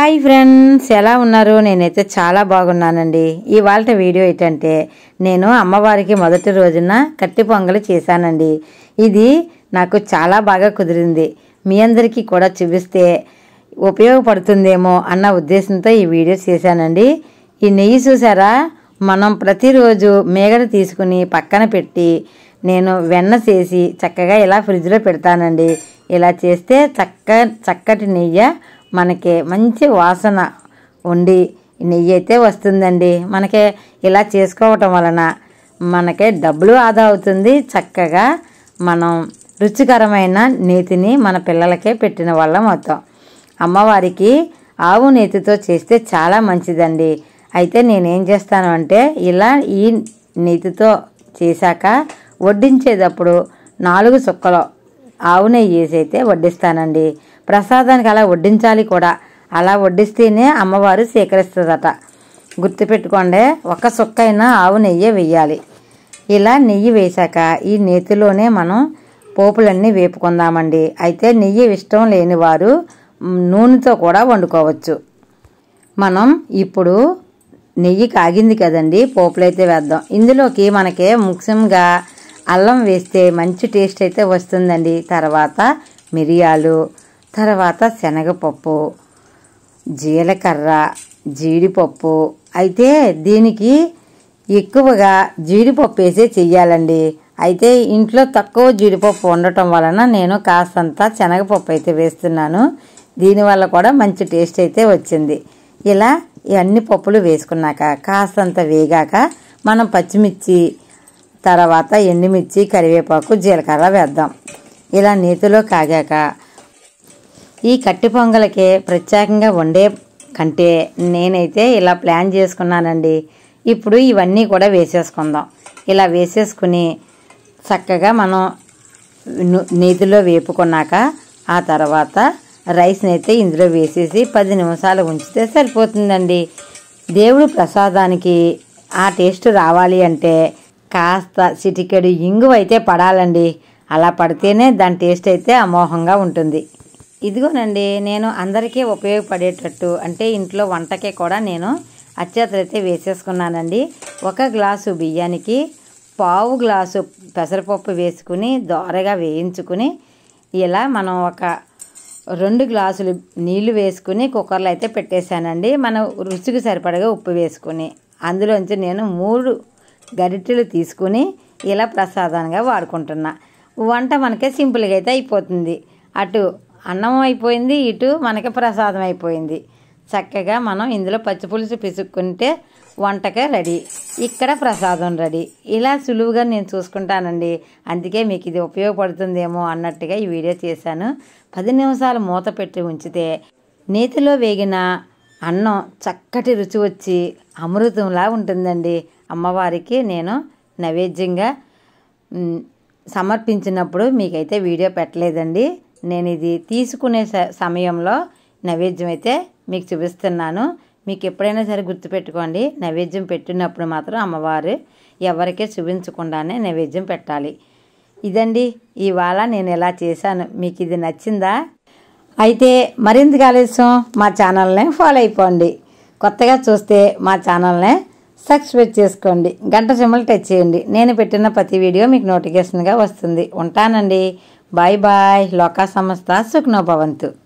hi friends ఎలా ఉన్నారు నేనైతే చాలా బాగున్నానండి ఇవాళ వీడియో ఏంటంటే నేను అమ్మవారికి మొదటి రోజున కట్టి పొంగలి చేశానండి ఇది నాకు చాలా బాగా కుదిరింది మీ అందరికీ కూడా చూపిస్తే ఉపయోగపడుతుందేమో అన్న ఉద్దేశంతో ఈ వీడియో చేశానండి ఈ నెయ్యి చూసారా మనం ప్రతిరోజు మేగడ తీసుకుని పక్కన పెట్టి నేను వెన్న చేసి చక్కగా ఇలా ఫ్రిడ్జ్లో పెడతానండి ఇలా చేస్తే చక్క చక్కటి నెయ్యి మనకి మంచి వాసన ఉండి నెయ్యి అయితే వస్తుందండి మనకి ఇలా చేసుకోవటం వలన మనకి డబ్బులు ఆదా అవుతుంది చక్కగా మనం రుచికరమైన నేతిని మన పిల్లలకే పెట్టిన వాళ్ళం అవుతాం అమ్మవారికి ఆవు నేతితో చేస్తే చాలా మంచిదండి అయితే నేనేం చేస్తాను అంటే ఇలా ఈ నేతితో చేశాక వడ్డించేటప్పుడు నాలుగు చుక్కలు ఆవు నెయ్యి వేసి అయితే వడ్డిస్తానండి ప్రసాదానికి అలా వడ్డించాలి కూడా అలా వడ్డిస్తేనే అమ్మవారు స్వీకరిస్తుందట గుర్తుపెట్టుకోండి ఒక చుక్క అయినా ఆవు నెయ్యి వేయాలి ఇలా నెయ్యి వేశాక ఈ నేతిలోనే మనం పోపులన్నీ వేపుకుందామండి అయితే నెయ్యి ఇష్టం లేని వారు మ్, నూనెతో కూడా వండుకోవచ్చు మనం ఇప్పుడు నెయ్యి కాగింది కదండి పోపులు అయితే వేద్దాం ఇందులోకి మనకి ముఖ్యంగా అల్లం వేస్తే మంచి టేస్ట్ అయితే వస్తుందండి తర్వాత మిరియాలు తర్వాత శనగపప్పు జీలకర్ర జీడిపప్పు అయితే దీనికి ఎక్కువగా జీడిపప్పు వేసే చెయ్యాలండి అయితే ఇంట్లో తక్కువ జీడిపప్పు ఉండటం వలన నేను కాస్తంత శనగపప్పు అయితే వేస్తున్నాను దీనివల్ల కూడా మంచి టేస్ట్ అయితే వచ్చింది ఇలా ఈ అన్ని పప్పులు వేసుకున్నాక కాస్తంత వేగాక మనం పచ్చిమిర్చి తర్వాత ఎండుమిర్చి కరివేపాకు జీలకర్ర వేద్దాం ఇలా నేతిలో కాగాక ఈ కట్టి పొంగలకి ప్రత్యేకంగా వండే కంటే నేనైతే ఇలా ప్లాన్ చేసుకున్నానండి ఇప్పుడు ఇవన్నీ కూడా వేసేసుకుందాం ఇలా వేసేసుకుని చక్కగా మనం ను- నేతిలో వేపుకున్నాక ఆ తర్వాత రైస్ని అయితే ఇందులో వేసేసి పది నిమిషాలు ఉంచితే సరిపోతుందండి దేవుడి ప్రసాదానికి ఆ టేస్ట్ రావాలి అంటే కాస్త చిటికెడు ఇంగువ అయితే పడాలండి అలా పడితేనే దాని టేస్ట్ అయితే అమోఘంగా ఉంటుంది ఇదిగోనండి నేను అందరికీ ఉపయోగపడేటట్టు అంటే ఇంట్లో వంటకే కూడా నేను అత్యతలు అయితే వేసేసుకున్నానండి ఒక గ్లాసు బియ్యానికి పావు గ్లాసు పెసరపప్పు వేసుకుని దోరగా వేయించుకుని ఇలా మనం ఒక రెండు గ్లాసులు నీళ్లు వేసుకుని కుక్కర్లో అయితే పెట్టేశానండి మనం రుచికి సరిపడగా ఉప్పు వేసుకుని అందులోంచి నేను మూడు గరిటెలు తీసుకుని ఇలా ప్రసాదంగా వాడుకుంటున్నా వంట మనకే సింపుల్గా అయితే అయిపోతుంది అటు అన్నం అయిపోయింది ఇటు మనకి ప్రసాదం అయిపోయింది చక్కగా మనం ఇందులో పచ్చిపులుసు పిసుక్కుంటే వంటకే రెడీ ఇక్కడ ప్రసాదం రెడీ ఇలా సులువుగా నేను చూసుకుంటానండి అందుకే మీకు ఇది ఉపయోగపడుతుందేమో అన్నట్టుగా ఈ వీడియో చేశాను పది నిమిషాలు మూత పెట్టి ఉంచితే నేతిలో వేగిన అన్నం చక్కటి రుచి వచ్చి అమృతంలా ఉంటుందండి అమ్మవారికి నేను నైవేద్యంగా మ్, సమర్పించినప్పుడు మీకైతే వీడియో పెట్టలేదండి నేను ఇది తీసుకునే స- సమయంలో నైవేద్యం అయితే మీకు చూపిస్తున్నాను మీకు ఎప్పుడైనా సరే గుర్తుపెట్టుకోండి నైవేద్యం పెట్టినప్పుడు మాత్రం అమ్మవారు ఎవరికీ చూపించకుండానే నైవేద్యం పెట్టాలి ఇదండి ఇవాళ నేను ఎలా చేశాను మీకు ఇది నచ్చిందా అయితే మరింత ఆలస్యం మా ఛానల్ని ఫాలో అయిపోండి కొత్తగా చూస్తే మా ఛానల్ని సబ్స్క్రైబ్ చేసుకోండి గంట సింబల్ టచ్ చేయండి నేను పెట్టిన ప్రతి వీడియో మీకు నోటిఫికేషన్గా వస్తుంది ఉంటానండి బాయ్ బాయ్ లోకా సంస్థ సుఖ్నోభవంతు